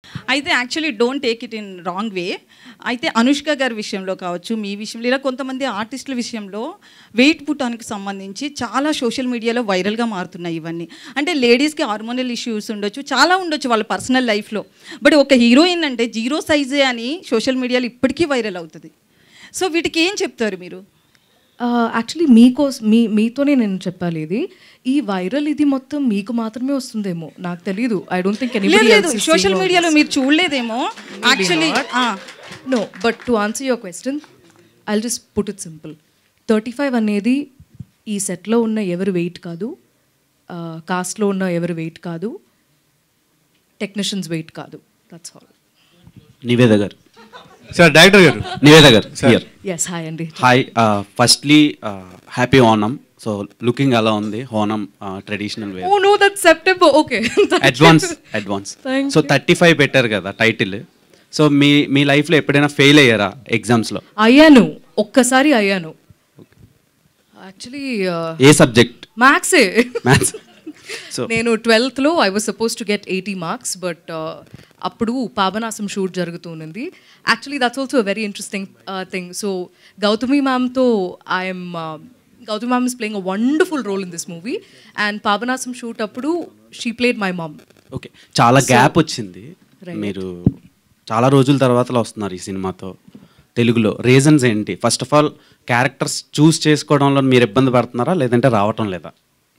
అయితే actually don't take it in wrong way అయితే అనుష్క గారి విషయంలో కావచ్చు మీ విషయంలో ఇలా కొంతమంది ఆర్టిస్టుల విషయంలో వెయిట్ పుట్టానికి సంబంధించి చాలా సోషల్ మీడియాలో వైరల్గా మారుతున్నాయి ఇవన్నీ అంటే లేడీస్కి హార్మోనల్ ఇష్యూస్ ఉండొచ్చు చాలా ఉండొచ్చు వాళ్ళ పర్సనల్ లైఫ్లో బట్ ఒక హీరోయిన్ అంటే జీరో సైజే అని సోషల్ మీడియాలో ఇప్పటికీ వైరల్ అవుతుంది సో వీటికి ఏం చెప్తారు మీరు యాక్చువల్లీ మీకోసం మీ మీతోనే నేను చెప్పాలి ఇది ఈ వైరల్ ఇది మొత్తం మీకు మాత్రమే వస్తుందేమో నాకు తెలియదు ఐ డోంట్ థింక్ లేదు లేదు సోషల్ మీడియాలో మీరు చూడలేదేమో actually no but to answer your question I just put it simple thirty five అనేది ఈ సెట్లో ఉన్న ఎవరు వెయిట్ కాదు కాస్ట్లో ఉన్న ఎవరు వెయిట్ కాదు టెక్నీషియన్స్ వెయిట్ కాదు దట్స్ ఆల్ నివేద గారు సార్ డైరెక్టర్ గారు నివేద గారు హియర్ ఎస్ హాయ్ అండి hi firstly happy Onam so looking ఎలా ఉంది Onam traditional way oh no that September okay advance advance Thank so thirty five పెట్టారు కదా టైటిల్ సో మీ మీ లైఫ్లో ఎప్పుడైనా ఫెయిల్ అయ్యారా ఎగ్జామ్స్లో అయ్యాను ఒక్కసారి అయ్యాను యాక్చువల్లీ ఏ సబ్జెక్ట్ మ్యాథ్సే మ్యాథ్స్ సో నేను ట్వెల్త్లో I was suppose to get eighty marks but అప్పుడు పాపనాశం షూట్ జరుగుతుంది actually that's also very interesting thing so Gautami మ్యామ్తో I'm Gautami ma'am is playing a wonderful role in this movie and Papanasam shoot అప్పుడు she played my mom okay చాలా gap వచ్చింది మీరు చాలా రోజుల తర్వాత వస్తున్నారు ఈ సినిమాతో తెలుగులో రీజన్స్ ఏంటి first of all characters choose చేసుకోవడంలో మీరు ఇబ్బంది పడుతున్నారా లేదంటే రావటం లేదా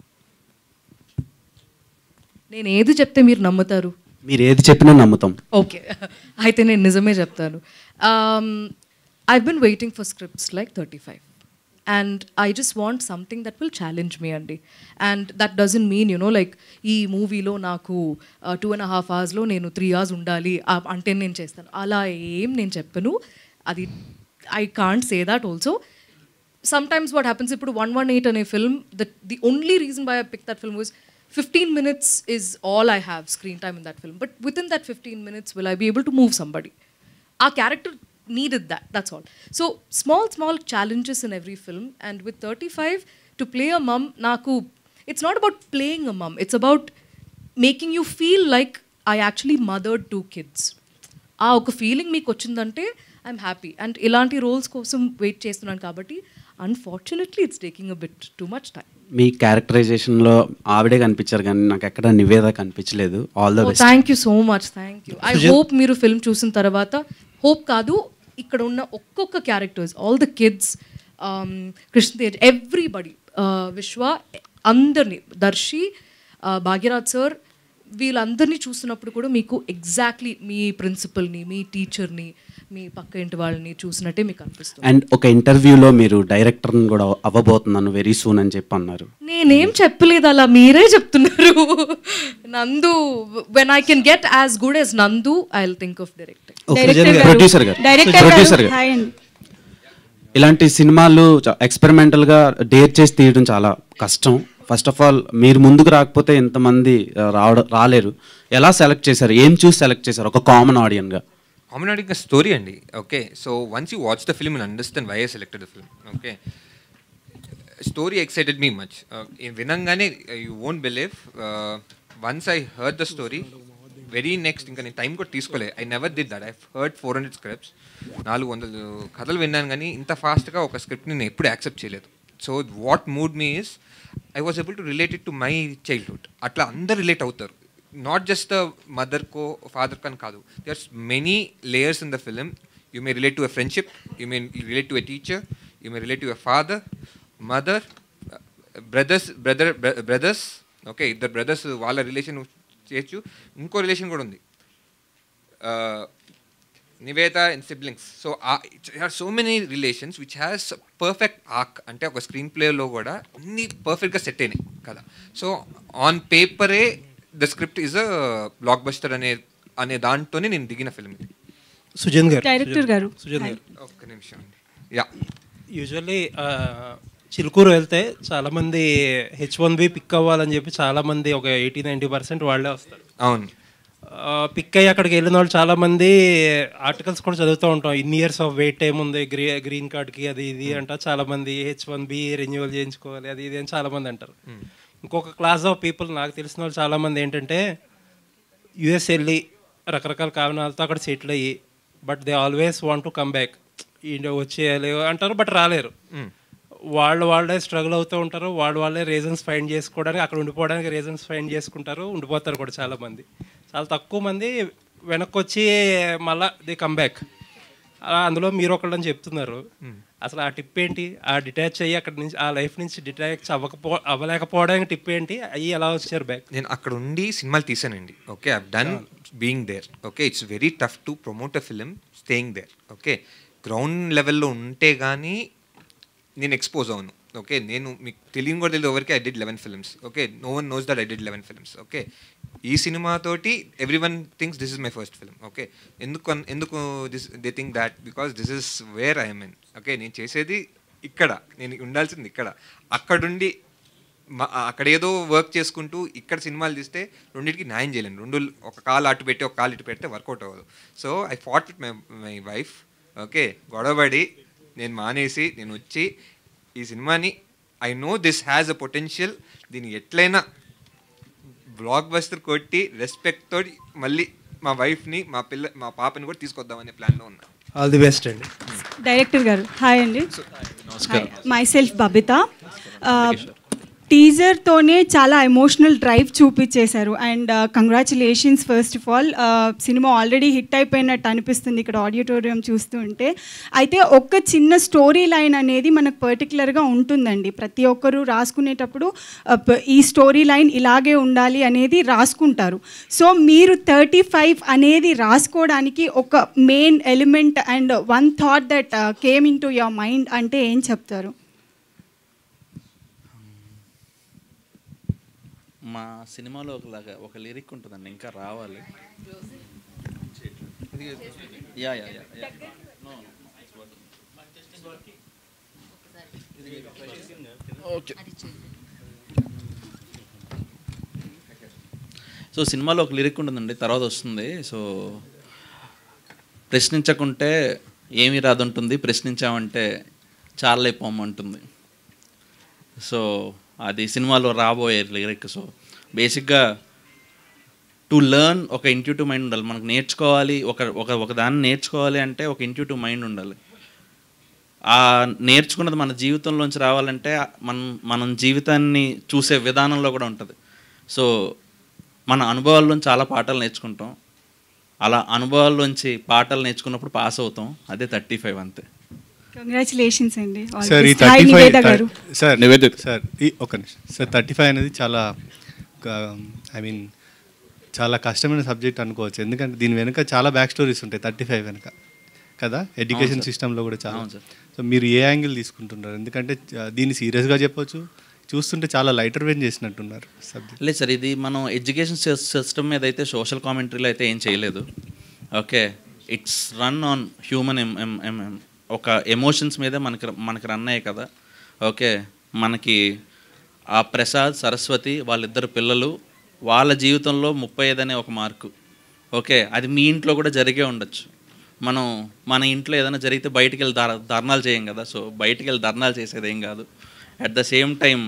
నేను ఏది చెప్తే మీరు నమ్ముతారు మీరు ఏది చెప్పినా నమ్ముతాం ఓకే అయితే నేను నిజమే చెప్తాను I been waiting for scripts like thirty five and I just want something that will challenge me అండి and that doesn't mean you know like ఈ మూవీలో నాకు టూ అండ్ హాఫ్ అవర్స్లో నేను త్రీ అవర్స్ ఉండాలి ఆ, అంటే నేను చేస్తాను అలా ఏం నేను చెప్పను అది I can't say that also sometimes what happens ఇప్పుడు వన్ వన్ ఎయిట్ అనే film the the only reason by I pick that film was fifteen minutes is all I have screen time in that film but with in that fifteen minutes will I be able to move somebody a character needed that that's all so small small challenges in every film and with 35 to play a mum naku it's not about playing a mum it's about making you feel like i actually mothered two kids ఆ ఒక feeling మీకు వచ్చిందంటే I'm happy and ఇలాంటి roles కోసం wait చేస్తున్నాను కాబట్టి unfortunately it's taking a bit too much time మీ క్యారెక్టరైజేషన్లో ఆవిడే కనిపించారు కానీ నాకు ఎక్కడ నివేద కనిపించలేదు all the best thank you so much thank you I hope మీరు ఫిల్మ్ చూసిన తర్వాత హోప్ కాదు ఇక్కడ ఉన్న ఒక్కొక్క characters all the kids Krishna Tej everybody Vishwa అందరినీ దర్శి uh, భాగ్యరాజ్ సార్ వీళ్ళందరినీ చూస్తున్నప్పుడు కూడా మీకు ఎగ్జాక్ట్లీ మీ ప్రిన్సిపల్ని మీ టీచర్ని మీ పక్క ఇంటి వాళ్ళని చూసినట్టే మీకు అనిపిస్తుంది అండ్ ఒక ఇంటర్వ్యూలో మీరు డైరెక్టర్ని కూడా అవ్వబోతున్నాను వెరీ సూన్ అని చెప్పి అన్నారు నేనేం చెప్పలేదు అలా మీరే చెప్తున్నారు Nandu when I can get as good as Nandu I will think of directing producer గారు డైరెక్టర్ ప్రొడ్యూసర్ గారు గారు హాయ్ అండి ఇలాంటి సినిమాలు ఎక్స్పెరిమెంటల్గా డేర్ చేసి తీయడం చాలా కష్టం ఫస్ట్ ఆఫ్ ఆల్ మీరు ముందుకు రాకపోతే ఇంతమంది ఆ, రావడం రాలేరు ఎలా సెలెక్ట్ చేశారు ఏం చూసి సెలెక్ట్ చేశారు ఒక కామన్ ఆడియన్గా కామన్ అడిగిన స్టోరీ అండి okay so once you watch the film and understand why I selected the film okay story excited me much వినంగానే you won't believe once I heard the story very next ఇంకా నేను time కూడా తీసుకోలేదు I never did that I heard four hundred scripts నాలుగు వందలు కథలు విన్నాను కానీ ఇంత ఫాస్ట్గా ఒక స్క్రిప్ట్ని నేను ఎప్పుడు యాక్సెప్ట్ చేయలేదు so what mood me is I was able to related to my childhood అట్లా అందరు రిలేట్ అవుతారు నాట్ జస్ట్ మదర్కో ఫాదర్కో అని కాదు there's many layers in the film you may relate to a friendship you may relate to a teacher you may relate to a father mother brothers brother brothers okay ఇద్దరు brothers వాళ్ళ relation చేయొచ్చు ఇంకో relation కూడా ఉంది Nivetha and siblings so are so many relations which has perfect arc అంటే ఒక screen ప్లేలో కూడా అన్ని పర్ఫెక్ట్గా సెట్ అయినాయి కదా సో ఆన్ పేపరే the script is a blockbuster అనే అనే దాంతోనే నేను దిగిన ఫిల్మ్ ఇది సుజన్ గారు డైరెక్టర్ సుజన్- గారు. సుజన్ గారు ఒక్క నిమిషం అండి యా యూజువల్లీ చిలుకూరు వెళ్తే చాలామంది హెచ్ వన్ బి పిక్ అవ్వాలని చెప్పి చాలామంది ఒక ఎయిటీ నైంటీ పర్సెంట్ వాళ్ళే వస్తారు అవును పిక్ అయ్యి అక్కడికి వెళ్ళిన వాళ్ళు చాలామంది ఆర్టికల్స్ కూడా చదువుతూ ఉంటాం ఇన్ని ఇయర్స్ ఆఫ్ వెయిట్ ఏముంది గ్రీ గ్రీన్ కార్డ్కి అది ఇది అంట చాలామంది హెచ్ వన్ బి రెన్యువల్ చేయించుకోవాలి అది ఇది అని చాలామంది అంటారు ఇంకొక క్లాస్ ఆఫ్ పీపుల్ నాకు తెలిసిన వాళ్ళు చాలామంది ఏంటంటే యుఎస్ వెళ్ళి రకరకాల కారణాలతో అక్కడ సెటిల్ అయ్యి but they always want to come back India వచ్చేయాలి అంటారు బట్ రాలేరు వాళ్ళు వాళ్ళే స్ట్రగుల్ అవుతూ ఉంటారు వాళ్ళు వాళ్ళే రీజన్స్ ఫైండ్ చేసుకోవడానికి అక్కడ ఉండిపోవడానికి రీజన్స్ ఫైండ్ చేసుకుంటారు ఉండిపోతారు కూడా చాలా మంది చాలా తక్కువ మంది వెనక్కి వచ్చి మళ్ళా ది కమ్ బ్యాక్ అలా అందులో మీరు ఒకళ్ళని చెప్తున్నారు అసలు ఆ టిప్ ఏంటి ఆ డిటాచ్ అయ్యి అక్కడ నుంచి ఆ లైఫ్ నుంచి డిటాచ్ అవ్వకపో అవ్వలేకపోవడానికి టిప్ ఏంటి అయ్యి ఎలా వచ్చారు బ్యాక్ నేను అక్కడ ఉండి సినిమాలు తీసానండి okay I done being there okay it's very tough to promote a film staying there okay ground లెవెల్లో ఉంటే కానీ నేను ఎక్స్పోజ్ అవును ఓకే నేను మీకు తెలియని కూడా తెలియదు ఎవరికి I did eleven films okay no one knows that I did eleven films okay ఈ సినిమాతోటి everyone things this is my first film okay ఎందుకు అన్- ఎందుకు this they think that because this is where I'm in okay నేను చేసేది ఇక్కడ నేను ఉండాల్సింది ఇక్కడ అక్కడుండి మా- అక్కడ ఏదో వర్క్ చేసుకుంటూ ఇక్కడ సినిమాలు తీస్తే రెండింటికి న్యాయం చేయలేను రెండు ఒక కాలు అటు పెట్టి ఒక కాలు ఇటు పెడితే వర్కౌట్ అవ్వదు so I fought with my my wife okay గొడవపడి నేను మానేసి నేను వచ్చి ఈ సినిమాని I know this has a potential దీన్ని ఎట్లయినా బ్లాక్ బస్టర్ కొట్టి రెస్పెక్ట్ తోటి మళ్ళీ మా వైఫ్ని మా పిల్ల మా పాపని కూడా తీసుకొద్దామనే ప్లాన్లో ఉన్నా ఆల్ ది బెస్ట్ అండి డైరెక్టర్ గారు హాయ్ అండి మై సెల్ఫ్ బబిత టీజర్తోనే చాలా ఎమోషనల్ డ్రైవ్ చూపించేశారు and congratulations first of all సినిమా ఆల్రెడీ హిట్ అయిపోయినట్టు అనిపిస్తుంది ఇక్కడ ఆడిటోరియం చూస్తుంటే అయితే ఒక్క చిన్న స్టోరీ లైన్ అనేది మనకు పర్టికులర్గా ఉంటుందండి ప్రతి ఒక్కరూ రాసుకునేటప్పుడు ఆ, ప- ఈ స్టోరీ లైన్ ఇలాగే ఉండాలి అనేది రాసుకుంటారు సో మీరు థర్టీ ఫైవ్ అనేది రాసుకోవడానికి ఒక main element and one thought that came into your mind అంటే ఏం చెప్తారు మా సినిమాలో ఒకలాగా ఒక లిరిక్ ఉంటుందండి ఇంకా రావాలి yeah yeah yeah yeah okay so సినిమాలో ఒక లిరిక్ ఉంటుందండి తర్వాత వస్తుంది సో ప్రశ్నించకుంటే ఏమీ రాదుంటుంది ప్రశ్నించామంటే చాలా పొమ్మంటుంది సో అది సినిమాలో రాబోయే లిరిక్ సో బేసిక్గా టు లెర్న్ ఒక ఇంట్యూటివ్ మైండ్ ఉండాలి మనకు నేర్చుకోవాలి ఒక ఒక ఒక దాన్ని నేర్చుకోవాలి అంటే ఒక ఇంట్యూటివ్ మైండ్ ఉండాలి ఆ నేర్చుకున్నది మన జీవితంలోంచి రావాలంటే మనం మనం జీవితాన్ని చూసే విధానంలో కూడా ఉంటుంది సో మన అనుభవాల్లోంచి చాలా పాఠాలు నేర్చుకుంటాం అలా అనుభవాల్లోంచి పాఠాలు నేర్చుకున్నప్పుడు పాస్ అవుతాం అదే థర్టీ ఫైవ్ అంతే కంగ్రాచులేషన్స్ అండి All సార్ ఈ best. Hi, thirty Niveda five గారు సార్ నివేదిత. సార్ ఈ ఒక నిమిషం సార్ థర్టీ ఫైవ్ అనేది చాలా ఐ మీన్ చాలా కష్టమైన సబ్జెక్ట్ అనుకోవచ్చు ఎందుకంటే దీని వెనుక చాలా బ్యాక్ స్టోరీస్ ఉంటాయి థర్టీ ఫైవ్ వెనుక కదా ఎడ్యుకేషన్ సార్. సిస్టంలో కూడా చాలా అవును సార్. సో మీరు ఏ యాంగిల్ తీసుకుంటున్నారు ఎందుకంటే ఆ, దీన్ని సీరియస్గా చెప్పొచ్చు చూస్తుంటే చాలా లైటర్ వెయిన్ చేసినట్టున్నారు సబ్జెక్ట్ లేదు సార్ ఇది మనం ఎడ్యుకేషన్ సిస్టమ్ మీద అయితే సోషల్ కామెంటరీలో అయితే ఏం చేయలేదు okay it's run on human ఒక ఎమోషన్స్ మీదే మనకి మనకి రన్ అయ్యాయి కదా ఓకే మనకి ఆ ప్రసాద్ సరస్వతి వాళ్ళిద్దరు పిల్లలు వాళ్ళ జీవితంలో ముప్పై ఐదు అనే ఒక మార్కు ఓకే అది మీ ఇంట్లో కూడా జరిగే ఉండొచ్చు మనం మన ఇంట్లో ఏదైనా జరిగితే బయటికి వెళ్ళి ధర ధర్నాలు చేయం కదా సో బయటికి వెళ్ళి ధర్నాలు చేసేది ఏం కాదు అట్ ద సేమ్ టైం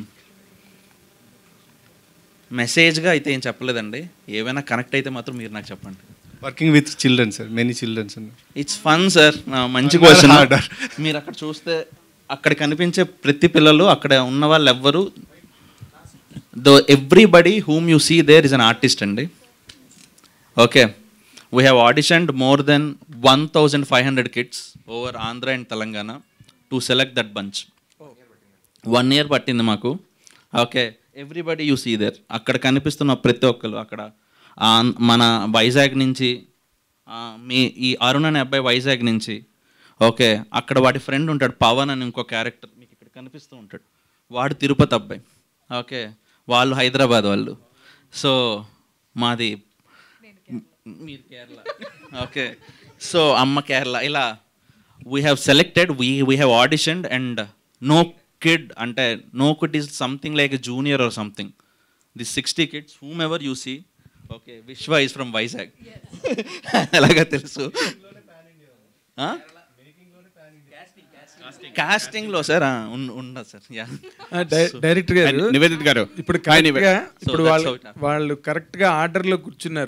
మెసేజ్గా అయితే ఏం చెప్పలేదండి ఏవైనా కనెక్ట్ అయితే మాత్రం మీరు నాకు చెప్పండి working with children sir many childrens it's fun sir మంచి Fun or క్వశ్చన్ harder? మీరు అక్కడ చూస్తే అక్కడ కనిపించే ప్రతి పిల్లలు అక్కడ ఉన్న వాళ్ళు ఎవ్వరు though everybody whom you see there is an artist అండి okay we have auditioned more than one thousand five hundred kids over Andhra and Telangana to select that bunch one year పట్టింది మాకు okay everybody you see there అక్కడ కనిపిస్తున్న ప్రతి ఒక్కరు అక్కడ ఆ మన వైజాగ్ నుంచి ఆ, మీ ఈ అరుణ్ అనే అబ్బాయి వైజాగ్ నుంచి ఓకే అక్కడ వాడి ఫ్రెండ్ ఉంటాడు పవన్ అని ఇంకో క్యారెక్టర్ మీకు ఇక్కడ కనిపిస్తూ ఉంటాడు వాడు తిరుపతి అబ్బాయి ఓకే వాళ్ళు హైదరాబాద్ వాళ్ళు సో మాది మీరు కేరళ ఓకే సో అమ్మ కేరళ ఇలా we have selected we we have auditioned and no kid అంటే no kid is something like junior or something the sixty kids whom ever you see okay Vishwa is from Vizag ఎలాగా తెలుసు casting లో sir ఉండదు sir yeah director గారు నివేదిత గారు ఇప్పుడు hi కరెక్ట్గా నివేదిత. ఇప్పుడు So that's వాళ్ళు how it happened. వాళ్ళు కరెక్ట్గా ఆర్డర్లో కూర్చున్నారు